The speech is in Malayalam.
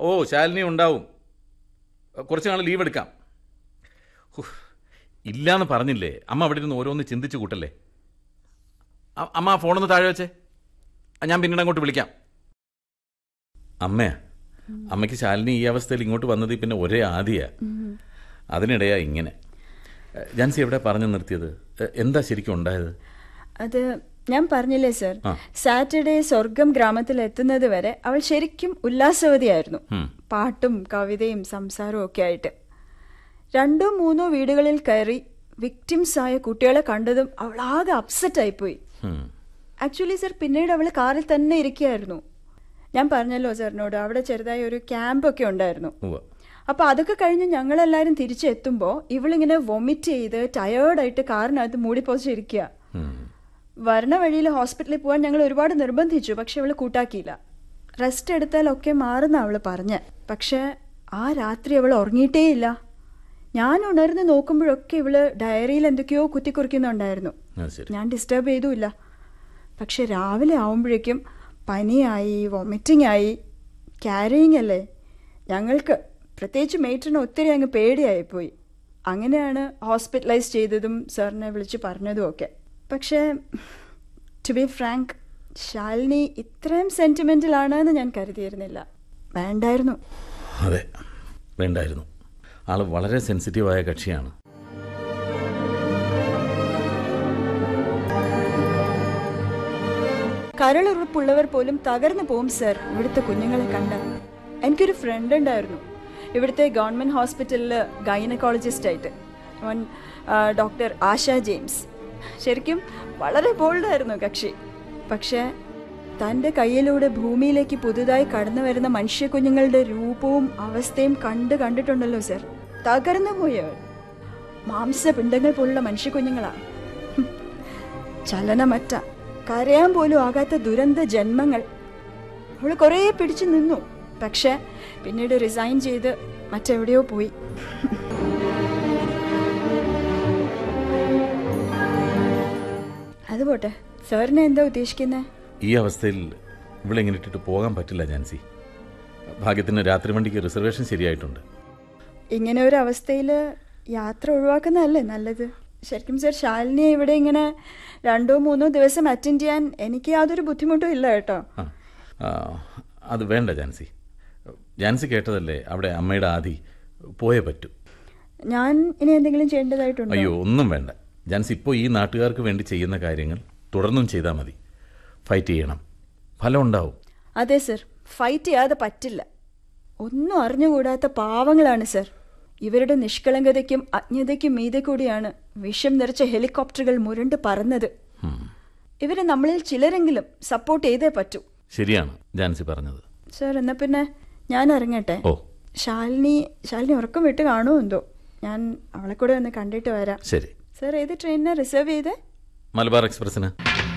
ഓ ശാലിനി ഉണ്ടാവും കുറച്ച് നാൾ ലീവ് എടുക്കാം ഹും, ഇല്ലാന്ന് പറഞ്ഞില്ലേ അമ്മ അവിടെ ഇരുന്ന് ഓരോന്ന് ചിന്തിച്ച് കൂട്ടല്ലേ അ- അമ്മ ആ ഫോണൊന്ന് താഴെ വെച്ചേ ആ, ഞാൻ പിന്നീട് അങ്ങോട്ട് വിളിക്കാം അമ്മയാ അമ്മയ്ക്ക് ശാലിനി ഈ അവസ്ഥയിൽ ഇങ്ങോട്ട് വന്നത് പിന്നെ ഒരേ ആദിയാ അതിനിടെയാ ഇങ്ങനെ എ, ജാൻസി എവിടെ പറഞ്ഞു നിർത്തിയത് എ, എന്താ ശരിക്കും ഉണ്ടായത് അത് ഞാൻ പറഞ്ഞില്ലേ സർ ആ. സാറ്റർഡേ സ്വർഗം ഗ്രാമത്തിൽ എത്തുന്നത് വരെ അവൾ ശരിക്കും ഉല്ലാസവതിയായിരുന്നു ഉം. പാട്ടും കവിതയും സംസാരവും ഒക്കെ ആയിട്ട് രണ്ടോ മൂന്നോ വീടുകളിൽ കയറി വിക്ടിംസ് ആയ കുട്ടികളെ കണ്ടതും അവൾ ആകെ അപ്സെറ്റ് ആയിപ്പോയി ഉം. ആക്ച്വലി സർ പിന്നീട് അവൾ കാറിൽ തന്നെ ഇരിക്കുകയായിരുന്നു ഞാൻ പറഞ്ഞല്ലോ സാറിനോട് അവിടെ ചെറുതായി ഒരു ക്യാമ്പ് ഒക്കെ ഉണ്ടായിരുന്നു ഉവ്വ. അപ്പൊ അതൊക്കെ കഴിഞ്ഞ് ഞങ്ങളെല്ലാരും തിരിച്ചെത്തുമ്പോൾ ഇവളിങ്ങനെ വൊമിറ്റ് ചെയ്ത് ടയേർഡായിട്ട് കാറിനകത്ത് മൂടിപ്പോച്ചിരിക്കുക ഉം. വരണ വഴിയിൽ ഹോസ്പിറ്റലിൽ പോകാൻ ഞങ്ങൾ ഒരുപാട് നിർബന്ധിച്ചു പക്ഷെ അവള് കൂട്ടാക്കിയില്ല റെസ്റ്റ് എടുത്താലൊക്കെ മാറുന്ന അവള് പറഞ്ഞ് പക്ഷെ ആ രാത്രി അവൾ ഉറങ്ങിയിട്ടേയില്ല ഞാൻ ഉണർന്ന് നോക്കുമ്പോഴൊക്കെ ഇവള് ഡയറിയിൽ എന്തൊക്കെയോ കുത്തിക്കുറിക്കുന്നുണ്ടായിരുന്നു അത് ശരി ഞാൻ ഡിസ്റ്റർബ് ചെയ്തുമില്ല പക്ഷെ രാവിലെ ആവുമ്പോഴേക്കും പനിയായി വൊമിറ്റിംഗ് ആയി ക്യാരിയിങ് അല്ലേ ഞങ്ങൾക്ക് പ്രത്യേകിച്ച് മേറ്റിന് ഒത്തിരി അങ്ങ് പേടിയായിപ്പോയി അങ്ങനെയാണ് ഹോസ്പിറ്റലൈസ് ചെയ്തതും സാറിനെ വിളിച്ച് പറഞ്ഞതും ഒക്കെ പക്ഷേ ടു ബി ഫ്രാങ്ക് ശാലിനി ഇത്രയും സെൻറ്റിമെൻ്റലാണ് എന്ന് ഞാൻ കരുതിയിരുന്നില്ല വേണ്ടായിരുന്നു അതെ വേണ്ടായിരുന്നു ആള് വളരെ സെൻസിറ്റീവായ കക്ഷിയാണ് കരളുറപ്പുള്ളവർ പോലും തകർന്നു പോവും സർ ഇവിടുത്തെ കുഞ്ഞുങ്ങളെ കണ്ട എനിക്കൊരു ഫ്രണ്ട് ഉണ്ടായിരുന്നു ഇവിടുത്തെ ഗവൺമെൻറ് ഹോസ്പിറ്റലിൽ ഗൈനക്കോളജിസ്റ്റ് ആയിട്ട് അവൻ ഡോക്ടർ ആശ ജെയിംസ് ശരിക്കും വളരെ ബോൾഡായിരുന്നു കക്ഷി പക്ഷേ തൻ്റെ കയ്യിലൂടെ ഭൂമിയിലേക്ക് പുതുതായി കടന്നു വരുന്ന മനുഷ്യ കുഞ്ഞുങ്ങളുടെ രൂപവും അവസ്ഥയും കണ്ട് കണ്ടിട്ടുണ്ടല്ലോ സർ തകർന്നു പോയവർ മാംസപിണ്ഡങ്ങൾ പോലുള്ള മനുഷ്യ കുഞ്ഞുങ്ങളാണ് ചലനമറ്റ കരയാൻ പോലും ആകാത്ത ദുരന്ത ജന്മങ്ങൾ അവൾ കുറേ പിടിച്ചു നിന്നു പക്ഷെ പിന്നീട് റിസൈൻ ചെയ്ത് മറ്റെവിടെയോ പോയി അത് പോട്ടെ സാറിനെ എന്താ ഉദ്ദേശിക്കുന്നത് ഈ അവസ്ഥയിൽ ഇവിടെ ഇങ്ങനെ ഇട്ടിട്ട് പോകാൻ പറ്റില്ല ജാൻസി ഭാഗ്യത്തിന് രാത്രി വണ്ടിക്ക് റിസർവേഷൻ ശരിയായിട്ടുണ്ട് ഇങ്ങനെ ഒരു അവസ്ഥയിൽ യാത്ര ഒഴിവാക്കുന്നതല്ലേ നല്ലത് ശരിക്കും സർ ശാലിനിയെ ഇവിടെ ഇങ്ങനെ രണ്ടോ മൂന്നോ ദിവസം അറ്റൻഡ് ചെയ്യാൻ എനിക്ക് യാതൊരു ബുദ്ധിമുട്ടും ഇല്ല കേട്ടോ ആ ആ, അത് വേണ്ട ജാൻസി ജാൻസി കേട്ടതല്ലേ അവിടെ അമ്മയുടെ ആദി പോയേ പറ്റൂ ഞാൻ ഇനി എന്തെങ്കിലും ചെയ്യേണ്ടതായിട്ടുണ്ടോ അയ്യോ ഒന്നും വേണ്ട ജാൻസി ഇപ്പോൾ ഈ നാട്ടുകാർക്ക് വേണ്ടി ചെയ്യുന്ന കാര്യങ്ങൾ തുടർന്നും ചെയ്താൽ മതി ഫൈറ്റ് ചെയ്യണം ഫലം ഉണ്ടാവും അതെ സർ ഫൈറ്റ് ചെയ്യാതെ പറ്റില്ല ഒന്നും അറിഞ്ഞുകൂടാത്ത പാവങ്ങളാണ് സർ ഇവരുടെ നിഷ്കളങ്കതയ്ക്കും അജ്ഞതയ്ക്കും മീതെ കൂടിയാണ് വിഷം നിറച്ച ഹെലികോപ്റ്ററുകൾ മുരണ്ട് പറന്നത് ഉം. ഇവരെ നമ്മളിൽ ചിലരെങ്കിലും സപ്പോർട്ട് ചെയ്തേ പറ്റൂ ശരിയാണ് ജാൻസി പറഞ്ഞത് സർ എന്നാ പിന്നെ ഞാൻ ഇറങ്ങട്ടെ ഓ ശാലിനി ശാലിനി ഉറക്കം വിട്ട് കാണുമോ എന്തോ ഞാൻ അവളെ കൂടെ ഒന്ന് കണ്ടിട്ട് വരാം ശരി സർ ഏത് ട്രെയിനിനാണ് റിസർവ് ചെയ്തേ മലബാർ എക്സ്പ്രസ്സിന്